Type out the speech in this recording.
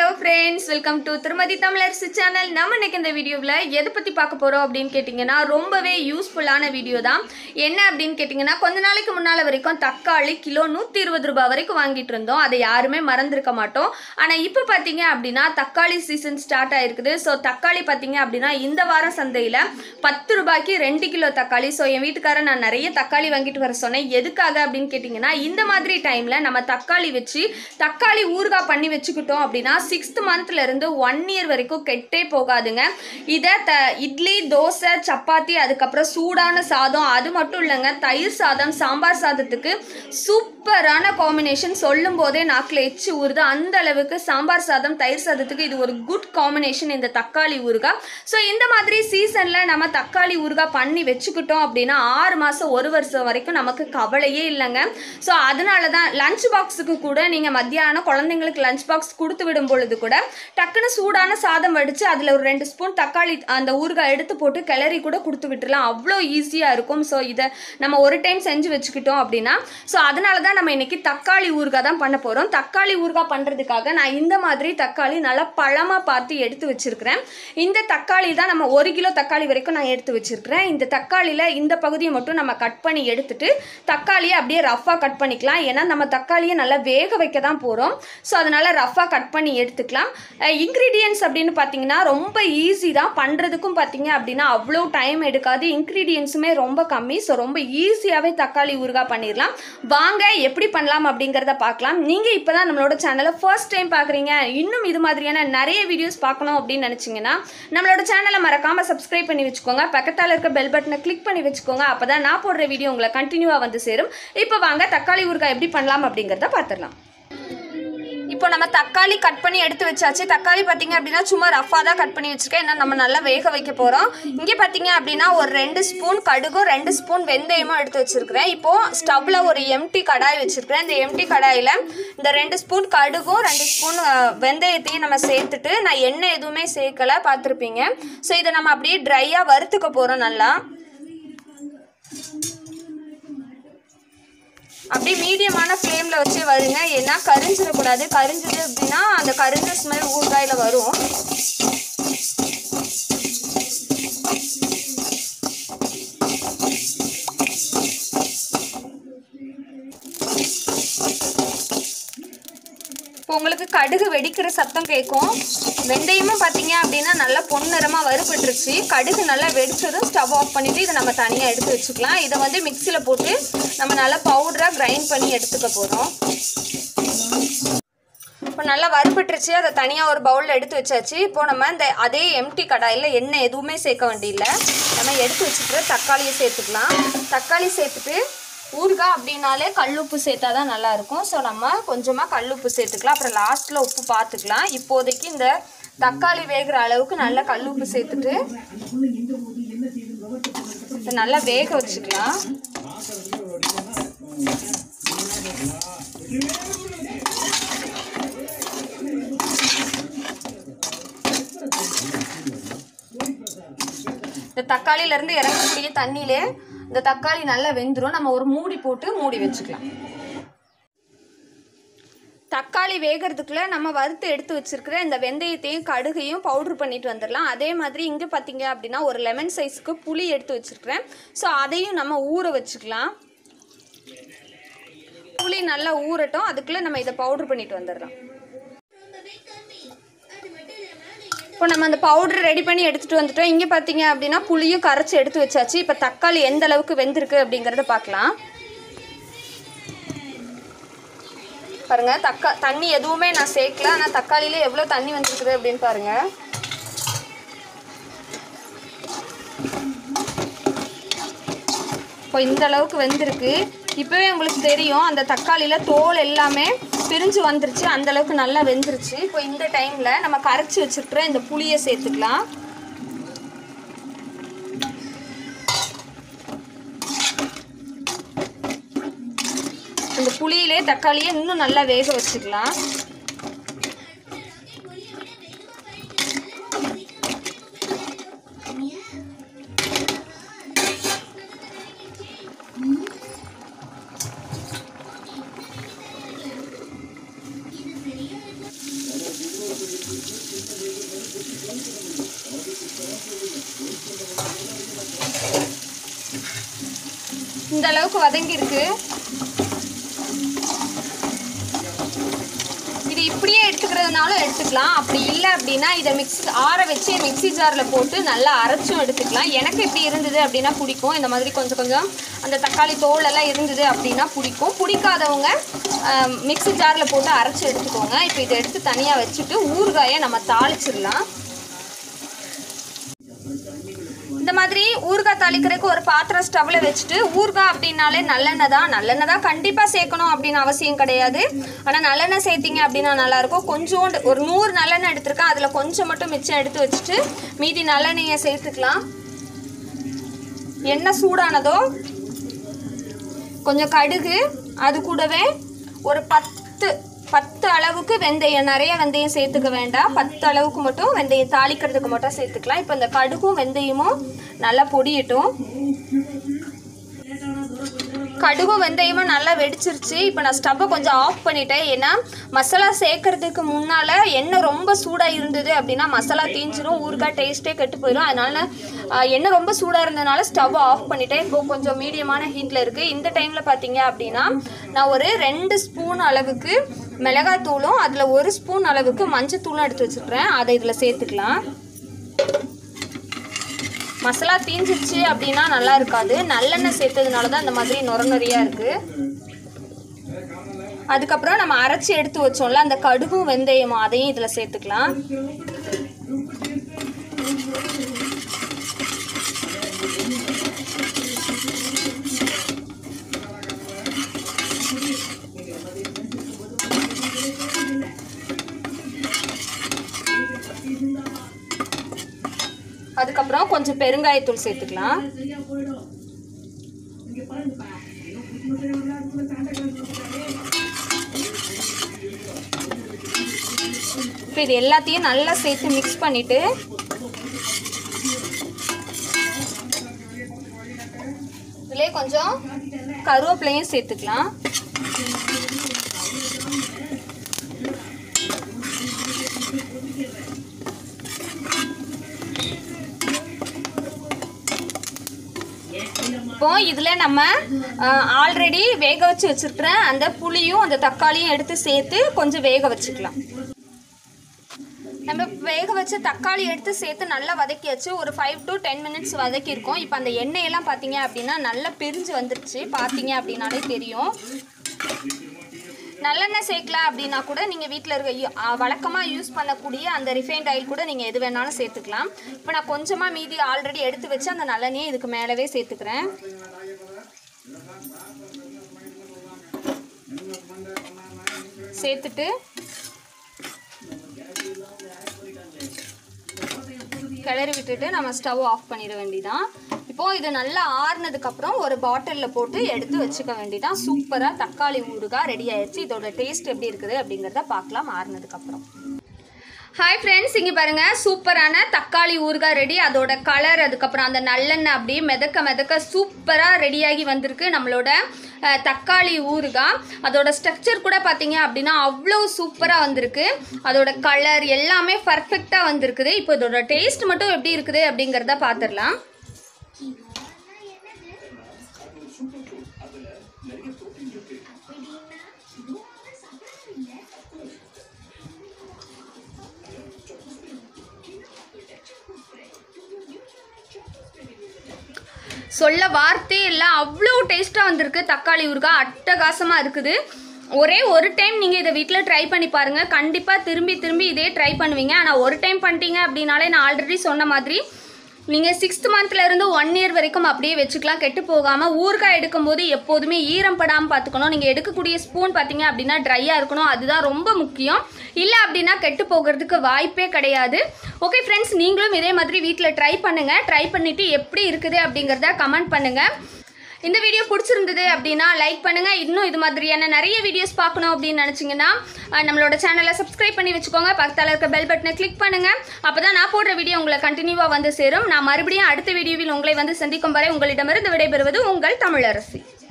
hello friends welcome to திருமதி Tamilarasu channel நம்ம இன்னைக்கு இந்த வீடியோவில் எதை பற்றி பார்க்க போகிறோம் அப்படின்னு கேட்டிங்கன்னா ரொம்பவே யூஸ்ஃபுல்லான வீடியோ தான் என்ன அப்படின்னு கேட்டிங்கன்னா கொஞ்ச நாளைக்கு முன்னால் வரைக்கும் தக்காளி கிலோ நூற்றி இருபது ரூபாய் வரைக்கும் வாங்கிட்டு இருந்தோம் அதை யாருமே மறந்துருக்க மாட்டோம் ஆனால் இப்போ பார்த்தீங்க அப்படின்னா தக்காளி சீசன் ஸ்டார்ட் ஆயிருக்குது ஸோ தக்காளி பார்த்தீங்க அப்படின்னா இந்த வாரம் சந்தையில் பத்து ரூபாய்க்கு ரெண்டு கிலோ தக்காளி ஸோ என் வீட்டுக்காரன் நான் நிறைய தக்காளி வாங்கிட்டு வர சொன்னேன் எதுக்காக அப்படின்னு கேட்டிங்கன்னா இந்த மாதிரி டைமில் நம்ம தக்காளி வச்சு தக்காளி ஊறுகாய் பண்ணி வச்சுக்கிட்டோம் அப்படின்னா சிக்ஸ்த் மந்த்ல இருந்து ஒன் இயர் வரைக்கும் கெட்டே போகாதுங்க இதை த இட்லி தோசை சப்பாத்தி அதுக்கப்புறம் சூடான சாதம் அது மட்டும் இல்லைங்க தயிர் சாதம் சாம்பார் சாதத்துக்கு சூப்பரான காம்பினேஷன் சொல்லும் போதே நாக்கில் எச்சு ஊறுது அந்த அளவுக்கு சாம்பார் சாதம் தயிர் சாதத்துக்கு இது ஒரு குட் காம்பினேஷன் இந்த தக்காளி ஊறுகாய் ஸோ இந்த மாதிரி சீசனில் நம்ம தக்காளி ஊறுகாய் பண்ணி வச்சுக்கிட்டோம் அப்படின்னா ஆறு மாதம் ஒரு வருஷம் வரைக்கும் நமக்கு கவலையே இல்லைங்க ஸோ அதனால தான் லஞ்ச் பாக்ஸுக்கு கூட நீங்கள் மத்தியானம் குழந்தைங்களுக்கு லஞ்ச் பாக்ஸ் கொடுத்து விடும் பொழுது கூட டக்குன்னு சூடான சாதம் வடித்து அதில் ஒரு ரெண்டு ஸ்பூன் தக்காளி அந்த ஊறுகாய் எடுத்து போட்டு கிளறி கூட கொடுத்து விட்டுறலாம் அவ்வளோ ஈஸியாக இருக்கும் ஸோ இதை நம்ம ஒரு டைம் செஞ்சு வச்சுக்கிட்டோம் அப்படின்னா ஸோ அதனால தான் நம்ம இன்னைக்கு தக்காளி ஊறுகாய் தான் பண்ண போகிறோம் தக்காளி ஊறுகாய் பண்ணுறதுக்காக நான் இந்த மாதிரி தக்காளி நல்லா பழமாக பார்த்து எடுத்து வச்சிருக்கிறேன் இந்த தக்காளி தான் நம்ம ஒரு கிலோ தக்காளி வரைக்கும் நான் எடுத்து வச்சிருக்கிறேன் இந்த தக்காளியில் இந்த பகுதியை மட்டும் நம்ம கட் பண்ணி எடுத்துட்டு தக்காளியை அப்படியே ரஃபாக கட் பண்ணிக்கலாம் ஏன்னா நம்ம தக்காளியை நல்லா வேக வைக்க தான் போகிறோம் ஸோ அதனால் ரஃபாக கட் பண்ணி எடுத்துக்கலாம் இன்க்ரீடியன்ஸ் அப்படின்னு பார்த்தீங்கன்னா ரொம்ப ஈஸி தான் பண்ணுறதுக்கும் பார்த்தீங்க அப்படின்னா அவ்வளோ டைம் எடுக்காது இன்க்ரீடியன்ஸுமே ரொம்ப கம்மி ஸோ ரொம்ப ஈஸியாகவே தக்காளி ஊறுகாய் பண்ணிடலாம் வாங்க எப்படி பண்ணலாம் அப்படிங்கிறத பார்க்கலாம் நீங்கள் இப்போ தான் நம்மளோட சேனலை ஃபர்ஸ்ட் டைம் பார்க்குறீங்க இன்னும் இது மாதிரியான நிறைய வீடியோஸ் பார்க்கணும் அப்படின்னு நினச்சிங்கன்னா நம்மளோட சேனலை மறக்காமல் சப்ஸ்கிரைப் பண்ணி வச்சுக்கோங்க பக்கத்தால் இருக்க பெல் பட்டனை கிளிக் பண்ணி வச்சுக்கோங்க அப்போ தான் நான் போடுற வீடியோ உங்களை கண்டினியூவாக வந்து சேரும் இப்போ வாங்க தக்காளி ஊறுகாய் எப்படி பண்ணலாம் அப்படிங்கிறத பார்த்துடலாம் இப்போ நம்ம தக்காளி கட் பண்ணி எடுத்து வச்சாச்சு தக்காளி பார்த்தீங்க அப்படின்னா சும்மா ரஃபாக தான் கட் பண்ணி வச்சுருக்கேன் ஏன்னா நம்ம நல்லா வேக வைக்க போகிறோம் இங்கே பார்த்தீங்க அப்படின்னா ஒரு ரெண்டு ஸ்பூன் கடுகும் ரெண்டு ஸ்பூன் வெந்தயமும் எடுத்து வச்சுருக்கிறேன் இப்போது ஸ்டவ்வில் ஒரு எம்டி கடாய் வச்சுருக்கிறேன் இந்த எம்டி கடாயில் இந்த ரெண்டு ஸ்பூன் கடுகும் ரெண்டு ஸ்பூன் வெந்தயத்தையும் நம்ம சேர்த்துட்டு நான் எண்ணெய் எதுவுமே சேர்க்கலை பார்த்துருப்பீங்க ஸோ இதை நம்ம அப்படியே ட்ரையாக வறுத்துக்க போகிறோம் நல்லா அப்படியே மீடியமான ஃப்ளேமில் வச்சு வருங்க ஏன்னா கரிஞ்சிடக்கூடாது கரிஞ்சது அப்படின்னா அந்த கரிஞ்ச ஸ்மெல் ஊறுகாயில் வரும் இப்போ உங்களுக்கு கடுகு வெடிக்கிற சத்தம் கேட்கும் வெந்தயமும் பார்த்தீங்க அப்படின்னா நல்லா பொன்னிறமாக வறுபட்டுருச்சு கடுகு நல்லா வெடிச்சதும் ஸ்டவ் ஆஃப் பண்ணிவிட்டு இதை நம்ம தனியாக எடுத்து வச்சுக்கலாம் இதை வந்து மிக்சியில் போட்டு நம்ம நல்லா பவுடராக கிரைண்ட் பண்ணி எடுத்துக்க போகிறோம் இப்போ நல்லா வறுபட்டுருச்சு அதை தனியாக ஒரு பவுலில் எடுத்து வச்சாச்சு இப்போ நம்ம இந்த அதே எம்டி கடாயில் எண்ணெய் எதுவுமே சேர்க்க வேண்டியில்லை நம்ம எடுத்து வச்சுட்டு தக்காளியை சேர்த்துக்கலாம் தக்காளி சேர்த்துட்டு ஊறுகாய் அப்படின்னாலே கல்லுப்பு சேர்த்தா தான் நல்லாயிருக்கும் ஸோ நம்ம கொஞ்சமாக கல்லுப்பு சேர்த்துக்கலாம் அப்புறம் லாஸ்ட்டில் உப்பு பார்த்துக்கலாம் இப்போதைக்கு இந்த தக்காளி வேகிற அளவுக்கு நல்லா கல்லுப்பு சேர்த்துட்டு இதை நல்லா வேக வச்சுக்கலாம் இந்த தக்காளியிலேருந்து இறங்கக்கூடிய தண்ணியிலே இந்த தக்காளி நல்லா வெந்துடும் நம்ம ஒரு மூடி போட்டு மூடி வச்சுக்கலாம் தக்காளி வேகிறதுக்குள்ள நம்ம வறுத்து எடுத்து வச்சிருக்கிற இந்த வெந்தயத்தையும் கடுகையும் பவுட்ரு பண்ணிட்டு வந்துடலாம் அதே மாதிரி இங்கே பார்த்தீங்க அப்படின்னா ஒரு லெமன் சைஸ்க்கு புளி எடுத்து வச்சிருக்கிறேன் ஸோ அதையும் நம்ம ஊற வச்சுக்கலாம் புளி நல்லா ஊறட்டும் அதுக்குள்ளே நம்ம இதை பவுட்ரு பண்ணிட்டு வந்துடலாம் இப்போ நம்ம அந்த பவுடர் ரெடி பண்ணி எடுத்துகிட்டு வந்துட்டோம் இங்கே பார்த்தீங்க அப்படின்னா புளியும் கரைச்சி எடுத்து வச்சாச்சு இப்போ தக்காளி எந்த அளவுக்கு வெந்திருக்கு அப்படிங்கிறத பார்க்கலாம் பாருங்கள் தக்கா தண்ணி எதுவுமே நான் சேர்க்கல ஆனால் தக்காளியிலே எவ்வளோ தண்ணி வந்துருக்குது அப்படின்னு பாருங்கள் இப்போ இந்த அளவுக்கு வெந்திருக்கு இப்போவே உங்களுக்கு தெரியும் அந்த தக்காளியில் தோல் எல்லாமே பிரிஞ்சு வந்துருச்சு அந்த அளவுக்கு நல்லா வெந்துருச்சு இப்போ இந்த டைமில் நம்ம கரைச்சி வச்சுருக்கிற இந்த புளியை சேர்த்துக்கலாம் இந்த புளியிலே தக்காளியை இன்னும் நல்லா வேக வச்சுக்கலாம் இந்த அளவுக்கு வதங்கியிருக்கு இது இப்படியே எடுத்துக்கிறதுனாலும் எடுத்துக்கலாம் அப்படி இல்லை அப்படின்னா இதை மிக்ஸ் ஆற வச்சு மிக்ஸி ஜாரில் போட்டு நல்லா அரைச்சும் எடுத்துக்கலாம் எனக்கு இப்படி இருந்தது அப்படின்னா பிடிக்கும் இந்த மாதிரி கொஞ்சம் கொஞ்சம் அந்த தக்காளி தோல் எல்லாம் இருந்தது அப்படின்னா பிடிக்கும் பிடிக்காதவங்க மிக்ஸி ஜாரில் போட்டு அரைச்சி எடுத்துக்கோங்க இப்போ இதை எடுத்து தனியாக வச்சுட்டு ஊறுகாயை நம்ம தாளிச்சிடலாம் இந்த மாதிரி ஊறுகாய் தாளிக்கிறதுக்கு ஒரு பாத்திரம் ஸ்டவ்ல வச்சுட்டு ஊறுகாய் அப்படின்னாலே நல்லெண்ணெய் தான் நல்லெண்ணெய் தான் கண்டிப்பாக சேர்க்கணும் அப்படின்னு அவசியம் கிடையாது ஆனால் நல்லெண்ணெய் சேர்த்தீங்க அப்படின்னா நல்லாயிருக்கும் கொஞ்சோண்டு ஒரு நூறு நல்லெண்ணெய் எடுத்திருக்கேன் அதில் கொஞ்சம் மட்டும் மிச்சம் எடுத்து வச்சுட்டு மீதி நல்லெண்ணெயை சேர்த்துக்கலாம் எண்ணெய் சூடானதோ கொஞ்சம் கடுகு அது கூடவே ஒரு பத்து பத்து அளவுக்கு வெந்தயம் நிறைய வெந்தயம் சேர்த்துக்க வேண்டாம் பத்து அளவுக்கு மட்டும் வெந்தயம் தாளிக்கிறதுக்கு மட்டும் சேர்த்துக்கலாம் இப்போ இந்த கடுகும் வெந்தயமும் நல்லா பொடியட்டும் கடுகும் வெந்தயமும் நல்லா வெடிச்சிருச்சு இப்போ நான் ஸ்டவ்வை கொஞ்சம் ஆஃப் பண்ணிட்டேன் ஏன்னா மசாலா சேர்க்கறதுக்கு முன்னால் எண்ணெய் ரொம்ப சூடாக இருந்தது அப்படின்னா மசாலா தீஞ்சிரும் ஊறுகாய் டேஸ்ட்டே கெட்டு போயிடும் அதனால ஆஹ், எண்ணெய் ரொம்ப சூடாக இருந்ததுனால ஸ்டவ்வை ஆஃப் பண்ணிட்டேன் இப்போ கொஞ்சம் மீடியமான ஹீட்டில் இருக்குது இந்த டைமில் பார்த்தீங்க அப்படின்னா நான் ஒரு ரெண்டு ஸ்பூன் அளவுக்கு மிளகாத்தூளும் அதில் ஒரு ஸ்பூன் அளவுக்கு மஞ்சத்தூளும் எடுத்து வச்சுருக்கிறேன் அதை இதில் சேர்த்துக்கலாம் மசாலா தீஞ்சிருச்சு அப்படின்னா நல்லா இருக்காது நல்லெண்ணெய் சேர்த்ததுனால தான் இந்த மாதிரி நொர நொறையா இருக்கு அதுக்கப்புறம் நம்ம அரைச்சி எடுத்து வச்சோம்ல அந்த கடுகும் வெந்தயமும் அதையும் இதில் சேர்த்துக்கலாம் அதுக்கப்புறம் கொஞ்சம் பெருங்காயத்தூள் சேர்த்துக்கலாம் இப்போ இது எல்லாத்தையும் நல்லா சேர்த்து மிக்ஸ் பண்ணிட்டு இதுலேயே கொஞ்சம் கருவேப்பிலையும் சேர்த்துக்கலாம் இப்போ இதில் நம்ம ஆல்ரெடி வேக வச்சு வச்சிருக்கிற அந்த புளியும் அந்த தக்காளியும் எடுத்து சேர்த்து கொஞ்சம் வேக வச்சுக்கலாம் நம்ம வேக வச்ச தக்காளி எடுத்து சேர்த்து நல்லா வதக்கியாச்சு ஒரு ஃபைவ் டு டென் மினிட்ஸ் வதக்கியிருக்கோம் இப்போ அந்த எண்ணெயெல்லாம் பார்த்தீங்க அப்படின்னா நல்லா பிரிஞ்சு வந்துருச்சு பார்த்தீங்க அப்படின்னாலே தெரியும் நல்லெண்ணெய் சேர்க்கலாம் அப்படின்னா கூட நீங்கள் வீட்டில் இருக்க வழக்கமாக யூஸ் பண்ணக்கூடிய அந்த ரிஃபைண்ட் ஆயில் கூட நீங்கள் எது வேணாலும் சேர்த்துக்கலாம் இப்போ நான் கொஞ்சமாக மீதி ஆல்ரெடி எடுத்து வச்சு அந்த நல்லெண்ணெயை இதுக்கு மேலவே சேர்த்துக்கிறேன் சேர்த்துட்டு கிளறி விட்டுட்டு நம்ம ஸ்டவ் ஆஃப் பண்ணிட வேண்டியதான் இப்போ இது நல்லா ஆறுனதுக்கப்புறம் ஒரு பாட்டிலில் போட்டு எடுத்து வச்சுக்க வேண்டியதான் சூப்பராக தக்காளி ஊறுகாய் ரெடி ஆயிடுச்சு இதோட டேஸ்ட் எப்படி இருக்குது அப்படிங்கிறத பார்க்கலாம் ஆறுனதுக்கப்புறம் ஹாய் ஃப்ரெண்ட்ஸ் இங்கே பாருங்கள் சூப்பரான தக்காளி ஊறுகாய் ரெடி அதோட கலர் அதுக்கப்புறம் அந்த நல்லெண்ணெய் அப்படியே மிதக்க மிதக்க சூப்பராக ரெடியாகி வந்திருக்கு நம்மளோட அஹ், தக்காளி ஊறுகாய் அதோட ஸ்ட்ரக்சர் கூட பார்த்தீங்க அப்படின்னா அவ்வளோ சூப்பராக வந்திருக்கு அதோட கலர் எல்லாமே பர்ஃபெக்டாக வந்திருக்குது இப்போ இதோட டேஸ்ட் மட்டும் எப்படி இருக்குது அப்படிங்கிறத பார்த்துடலாம் சொல்ல வார்த்தையே இல்லை அவ்வளோ டேஸ்ட்டாக வந்திருக்கு தக்காளி ஊறுகாய் அட்டகாசமாக இருக்குது ஒரே ஒரு டைம் நீங்கள் இதை வீட்டில் ட்ரை பண்ணி பாருங்கள் கண்டிப்பாக திரும்பி திரும்பி இதே ட்ரை பண்ணுவீங்க ஆனால் ஒரு டைம் பண்ணிட்டீங்க அப்படின்னாலே நான் ஆல்ரெடி சொன்ன மாதிரி நீங்கள் சிக்ஸ்த் மந்த்லேருந்து ஒன் இயர் வரைக்கும் அப்படியே வச்சுக்கலாம் கெட்டு போகாமல் ஊறுகாய் எடுக்கும்போது எப்போதுமே ஈரம் படாமல் பார்த்துக்கணும் நீங்கள் எடுக்கக்கூடிய ஸ்பூன் பார்த்தீங்க அப்படின்னா ட்ரையாக இருக்கணும் அதுதான் ரொம்ப முக்கியம் இல்லை அப்படின்னா கெட்டு போகிறதுக்கு வாய்ப்பே கிடையாது ஓகே ஃப்ரெண்ட்ஸ் நீங்களும் இதே மாதிரி வீட்டில் ட்ரை பண்ணுங்கள் ட்ரை பண்ணிவிட்டு எப்படி இருக்குது அப்படிங்கிறத கமெண்ட் பண்ணுங்கள் இந்த வீடியோ பிடிச்சிருந்தது அப்படின்னா லைக் பண்ணுங்கள் இன்னும் இது மாதிரியான நிறைய வீடியோஸ் பார்க்கணும் அப்படின்னு நினச்சிங்கன்னா அஹ், நம்மளோட சேனலை சப்ஸ்கிரைப் பண்ணி வச்சுக்கோங்க பக்கத்தில் இருக்க பெல் பட்டனை கிளிக் பண்ணுங்கள் அப்போ தான் நான் போடுற வீடியோ உங்களை கண்டினியூவாக வந்து சேரும் நான் மறுபடியும் அடுத்த வீடியோவில் உங்களை வந்து சந்திக்கும் வரை உங்களிடமிருந்து விடைபெறுவது உங்கள் தமிழரசி